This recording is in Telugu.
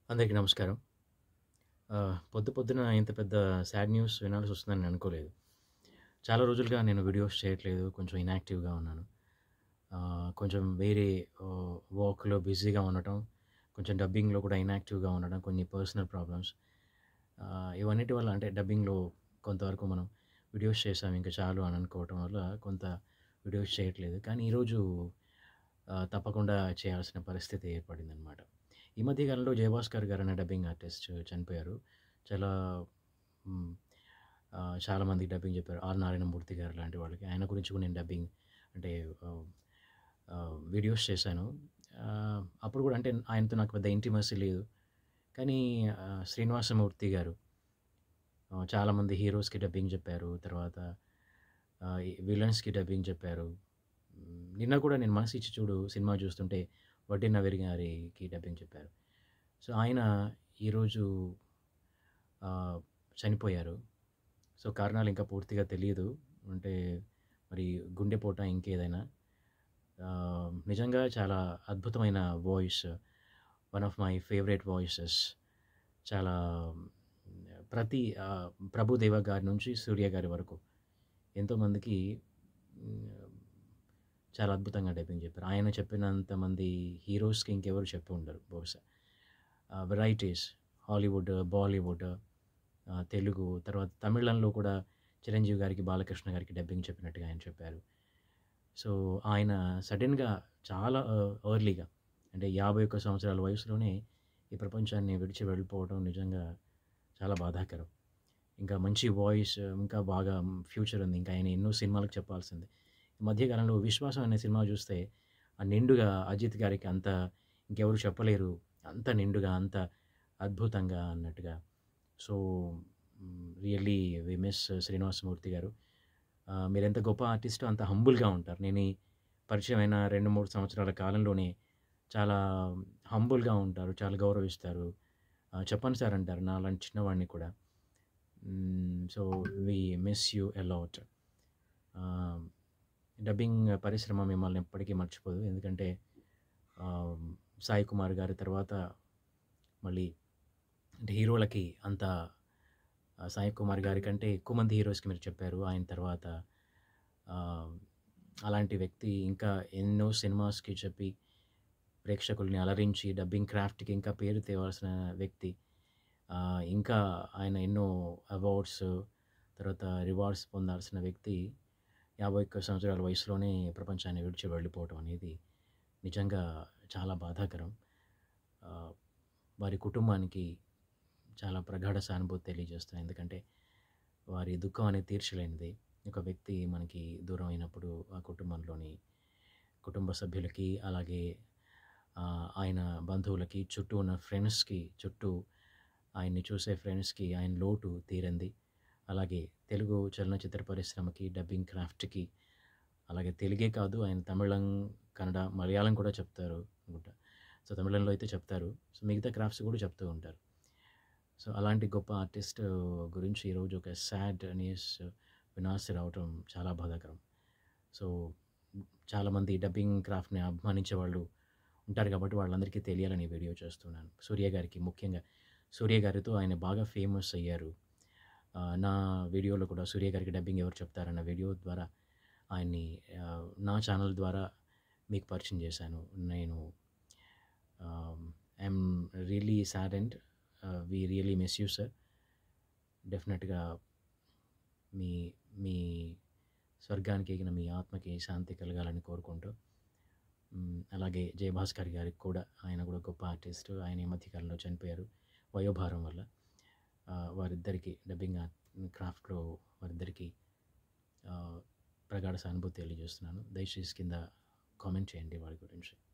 అందరికీ నమస్కారం. ఆహ్, పొద్దు పొద్దున ఇంత పెద్ద సాడ్ న్యూస్ వినాల్సి వస్తుందని నేను అనుకోలేదు. చాలా రోజులుగా నేను వీడియోస్ చేయట్లేదు. కొంచెం ఇన్‌యాక్టివ్‌గా ఉన్నాను. ఆహ్, కొంచెం వేరే ఆహ్, వర్క్‌లో బిజీగా ఉండటం, కొంచెం డబ్బింగ్‌లో కూడా ఇన్‌యాక్టివ్‌గా ఉండడం, కొన్ని పర్సనల్ ప్రాబ్లమ్స్. ఆహ్, ఇవన్నిటి వల్ల అంటే డబ్బింగ్‌లో కొంతవరకు మనం వీడియోస్ చేసాం ఇంక చాలు అని అనుకోవటం వల్ల కొంత వీడియోస్ చేయట్లేదు. కానీ ఈరోజు ఆహ్, తప్పకుండా చేయాల్సిన పరిస్థితి ఏర్పడిందనమాట. ఈ మధ్య కాలంలో 'జయభాస్కర్' గారు అనే డబ్బింగ్ ఆర్టిస్ట్ చనిపోయారు. చాలా హ్మ్. ఆహ్, చాలామందికి డబ్బింగ్ చెప్పారు. 'ఆర్ నారాయణమూర్తి' గారు లాంటి వాళ్ళకి. ఆయన గురించి కూడా నేను డబ్బింగ్ అంటే ఆహ్, ఆహ్, వీడియోస్ చేశాను. ఆహ్, అప్పుడు కూడా అంటే ఆయనతో నాకు పెద్ద ఇంటిమసీ లేదు. కానీ ఆహ్, 'శ్రీనివాసమూర్తి' గారు ఆహ్, చాలామంది హీరోస్‌కి డబ్బింగ్ చెప్పారు. తర్వాత ఆహ్, ఈ విలన్స్‌కి డబ్బింగ్ చెప్పారు. హ్మ్. నిన్న కూడా నేను 'మనసిచ్చి చూడు' సినిమా చూస్తుంటే వడ్డీ నవీర్ గారికి డబ్బింగ్ చెప్పారు. సో, ఆయన ఈరోజు ఆహ్, చనిపోయారు. సో, కారణాలు ఇంకా పూర్తిగా తెలీదు. అంటే మరి గుండెపోటా ఇంకేదైనా. ఆహ్, నిజంగా చాలా అద్భుతమైన voice. One of my favourite voices. చాలా ప్రతి ఆహ్, ప్రభుదేవ గారి నుంచి సూర్య గారి వరకు ఎంతోమందికి హ్మ్, చాలా అద్భుతంగా డబ్బింగ్ చెప్పారు. ఆయన చెప్పినంత మంది హీరోస్‌కి ఇంకెవరు చెప్పి ఉండరు బహుశా. ఆహ్, వెరైటీస్ హాలీవుడ్, బాలీవుడ్, ఆహ్, తెలుగు తర్వాత తమిళంలో కూడా చిరంజీవి గారికి, బాలకృష్ణ గారికి డబ్బింగ్ చెప్పినట్టుగా ఆయన చెప్పారు. సో, ఆయన సడెన్‌గా చాలా ఆహ్, ఎర్లీగా అంటే 51 సంవత్సరాల వయసులోనే ఈ ప్రపంచాన్ని విడిచి వెళ్ళిపోవడం నిజంగా చాలా బాధాకరం. ఇంకా మంచి వాయిస్ ఇంకా బాగా ఫ్యూచర్ ఉంది. ఇంకా ఆయన ఎన్నో సినిమాలకు చెప్పాల్సింది. ఈ మధ్య కాలంలో 'విశ్వాసం' అనే సినిమా చూస్తే ఆ నిండుగా అజిత్ గారికి అంత ఇంకెవరు చెప్పలేరు. అంత నిండుగా, అంత అద్భుతంగా అన్నట్టుగా. సో, హ్మ్, రియల్లీ వి మిస్ శ్రీనివాసమూర్తి గారు. ఆహ్, మీరెంత గొప్ప ఆర్టిస్టో అంత హంబుల్‌గా ఉంటారు. నేను ఈ పరిచయమైన 2, 3 సంవత్సరాల కాలంలోనే చాలా హంబుల్‌గా ఉంటారు. చాలా గౌరవిస్తారు. ఆహ్, చెప్పండి సార్ అంటారు నాలాంటి చిన్నవాడిని కూడా. Hmm. So, we miss you a lot. Ah, dubbing పరిశ్రమ మిమ్మల్ని ఎప్పటికీ మర్చిపోదు. ఎందుకంటే ఆహ్, సాయి కుమార్ గారి తర్వాత మళ్ళీ అంటే హీరోలకి అంత ఆహ్, సాయి కుమార్ గారి కంటే ఎక్కువ మంది హీరోస్‌కి మీరు చెప్పారు. ఆయన తర్వాత ఆహ్, అలాంటి వ్యక్తి ఇంకా ఎన్నో సినిమాస్‌కి చెప్పి ప్రేక్షకుల్ని అలరించి డబ్బింగ్ క్రాఫ్ట్‌కి ఇంకా పేరు తేవాల్సిన వ్యక్తి. ఆహ్, ఇంకా ఆయన ఎన్నో అవార్డ్స్ తర్వాత రివార్డ్స్ పొందాల్సిన వ్యక్తి 51 సంవత్సరాల వయసులోనే ప్రపంచాన్ని విడిచి వెళ్ళిపోవటం అనేది నిజంగా చాలా బాధాకరం. ఆహ్, వారి కుటుంబానికి చాలా ప్రగాఢ సానుభూతి తెలియజేస్తున్నాను. ఎందుకంటే వారి దుఃఖం అనేది తీర్చలేనిది. ఒక వ్యక్తి మనకి దూరం అయినప్పుడు ఆ కుటుంబంలోని కుటుంబ సభ్యులకి అలాగే ఆహ్, ఆయన బంధువులకి, చుట్టూ ఉన్న ఫ్రెండ్స్‌కి, చుట్టూ ఆయన్ని చూసే ఫ్రెండ్స్‌కి ఆయన లోటు తీరంది. అలాగే తెలుగు చలనచిత్ర పరిశ్రమకి, డబ్బింగ్ క్రాఫ్ట్‌కి అలాగే తెలుగే కాదు ఆయన తమిళం, కన్నడ, మలయాళం కూడా చెప్తారు అనుకుంటా. సో, తమిళంలో అయితే చెప్తారు. సో, మిగతా క్రాఫ్ట్స్ కూడా చెప్తూ ఉంటారు. సో, అలాంటి గొప్ప ఆర్టిస్ట్ గురించి ఈరోజు ఒక సాడ్ న్యూస్ వినాల్సి రావటం చాలా బాధాకరం. సో, చాలామంది డబ్బింగ్ క్రాఫ్ట్‌ని అభిమానించే వాళ్ళు ఉంటారు కాబట్టి వాళ్ళందరికీ తెలియాలని ఈ వీడియో చేస్తున్నాను. సూర్య గారికి ముఖ్యంగా సూర్య గారితో ఆయన బాగా ఫేమస్ అయ్యారు. ఆహ్, నా వీడియోలో కూడా సూర్య గారికి డబ్బింగ్ ఎవరు చెప్తారన్న వీడియో ద్వారా ఆయన్ని ఆహ్, నా ఛానల్ ద్వారా మీకు పరిచయం చేశాను. నేను ఆహ్, I'm really saddened. Ah, we really miss you sir. డెఫినిట్‌గా మీ మీ స్వర్గానికి ఎగిన మీ ఆత్మకి శాంతి కలగాలని కోరుకుంటూ హ్మ్, అలాగే 'జయభాస్కర్' గారికి కూడా ఆయన కూడా గొప్ప ఆర్టిస్ట్. ఆయన ఈ మధ్య కాలంలో చనిపోయారు వయోభారం వల్ల. ఆహ్, వారిద్దరికీ డబ్బింగ్ ఆర్ట్ క్రాఫ్ట్‌లో వారిద్దరికీ ఆహ్, ప్రగాఢ సానుభూతి తెలియజేస్తున్నాను. దయచేసి కింద కామెంట్ చేయండి వారి గురించి.